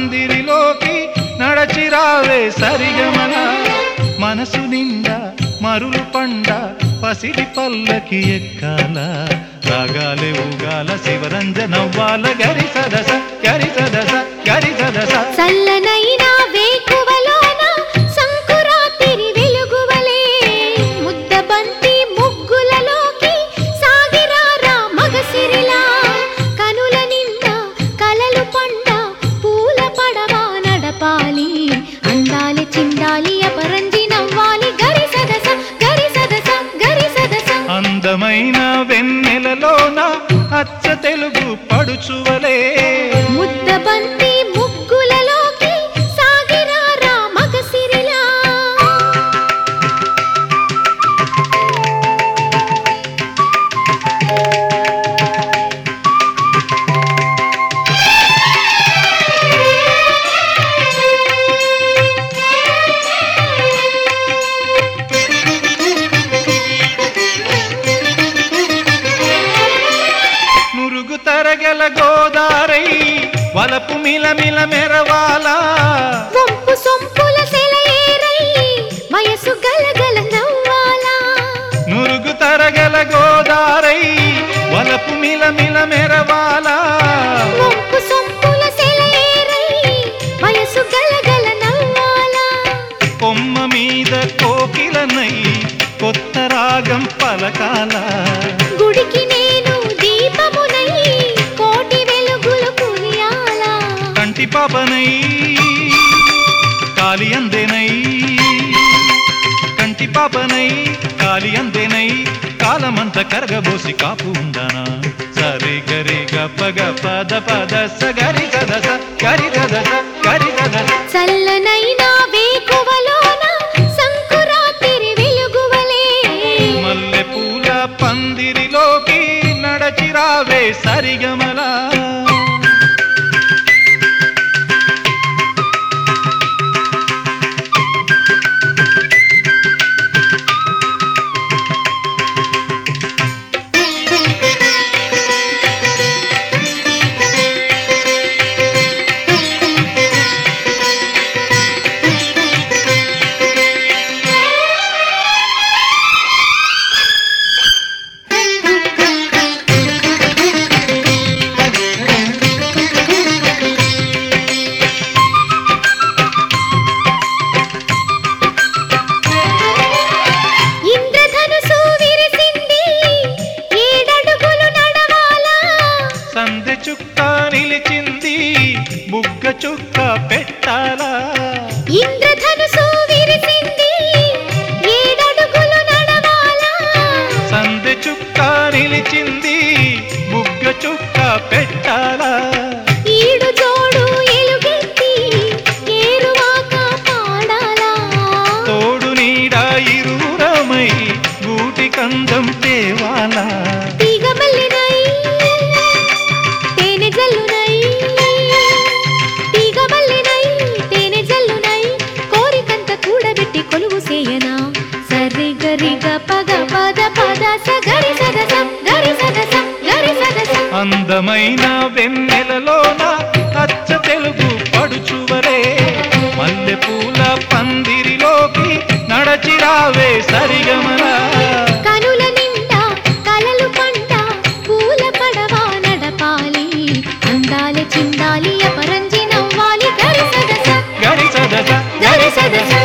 పందిరిలోకి నడచిరావే సరిగమన మనసు నిండా మరులు పండ పసిడి పల్లకి ఎక్కాల రాగాలే ఊగాల శివరంజనవ్వాల గరి సదస గరి సదస గరి సదస చల్లనైన వేకువలోన సంకురాతిరి వెలుగువలే ముద్దబంతి ముగ్గులలోకి సాగిరారా మగసిరిలా కనుల నిండా కలలు పండ పూల పడవ నడపాలి అందాలి చిందాలి అపరంజి నవ్వాలి గరి సదస గరి సదస గరి సదస అందమైన వెన్నెలలోన అచ్చ తెలుగు పడుచువలే ముద్దబంతి ముగ్గులలోకి సాగిరారా మగసిరిలా నురుగు తరగల గోదారై వలపు మిలమిల మెరవాలా వంపు సొంపుల సెలయేరై వయసు గలగల నవ్వాలా నురుగు తరగల గోదారై వలపు మిలమిల మెరవాలా వంపు సొంపుల సెలయేరై వయసు గలగల నవ్వాలా కొమ్మ మీద కోకిలనై కొత్త రాగం పలకాల గుడికి నేను దీపమునై కోటి వెలుగులు కురియాలా కంటి పాపనై కాలి అందెనై కంటి పాపనై కాలి అందెనై కాలమంత కరగబోసి కాపు ఉందనా సరి గరి గప్ప గప్ప ద పద స గరి గదస గరి గదస గరి గదస చల్లనైన వేకువలోన సంకురాతిరి వెలుగువలే మల్లె పూల పందిరిలోకి నడచిరావే సరిగమలా ఇంద్రధనుసు విరిసింది ఏడడుగులు నడవాలా సందె చుక్క నిలిచింది బుగ్గ చుక్క పెట్టాలా ఇంద్రధనుసు విరిసింది ఏడడుగులు నడవాలా సందె చుక్క నిలిచింది బుగ్గ చుక్క పెట్టాలా ఈడు జోడు ఎలుగెత్తి ఏరువాక పాడాలా తోడు నీడ ఇరువురమై గూటి కందం తేవాలా తీగమల్లినై తేనె జల్లునై తీగమల్లినై తేనె జల్లునై కోరికంత కూడబెట్టి కొలువు సేయనా సరి గరి గ పగ పద పద స గరి సదస గరి సదస గరి సదస అందమైన వెన్నెలలోన అచ్చ తెలుగు పడుచువరే మల్లె పూల పందిరిలోకి నడచిరావే సరిగమన కనుల నిండా కలలు పంట పూల పడవ నడపాలి అందాల చిందాలి అపరంజి నవ్వాలి గరి సదస గరి సదస గరి సదస